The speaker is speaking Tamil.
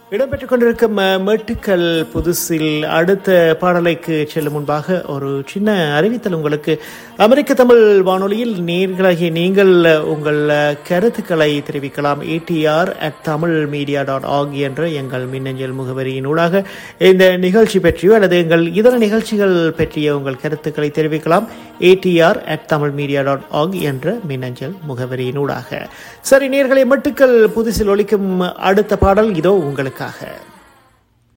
இடம்பெற்றுக் கொண்டிருக்கும் அஹ், மெட்டுக்கள் புதுசில் அடுத்த பாடலைக்கு செல்லும் முன்பாக ஒரு சின்ன அறிவித்தல் உங்களுக்கு அமெரிக்க தமிழ் வானொலியில் நேர்களாகிய நீங்கள் அஹ், உங்கள் அஹ், கருத்துக்களை தெரிவிக்கலாம் ADR at Tamil media dot org என்ற எங்கள் மின்னஞ்சல் முகவரியினூடாக இந்த நிகழ்ச்சி பற்றியோ அல்லது எங்கள் இதர நிகழ்ச்சிகள் பற்றிய உங்கள் கருத்துக்களை தெரிவிக்கலாம் ADR at Tamil media dot org என்ற மின்னஞ்சல் முகவரியினூடாக சரி நேர்களை மட்டுக்கள் புதுசில் ஒலிக்கும் அடுத்த பாடல் இதோ உங்களுக்காக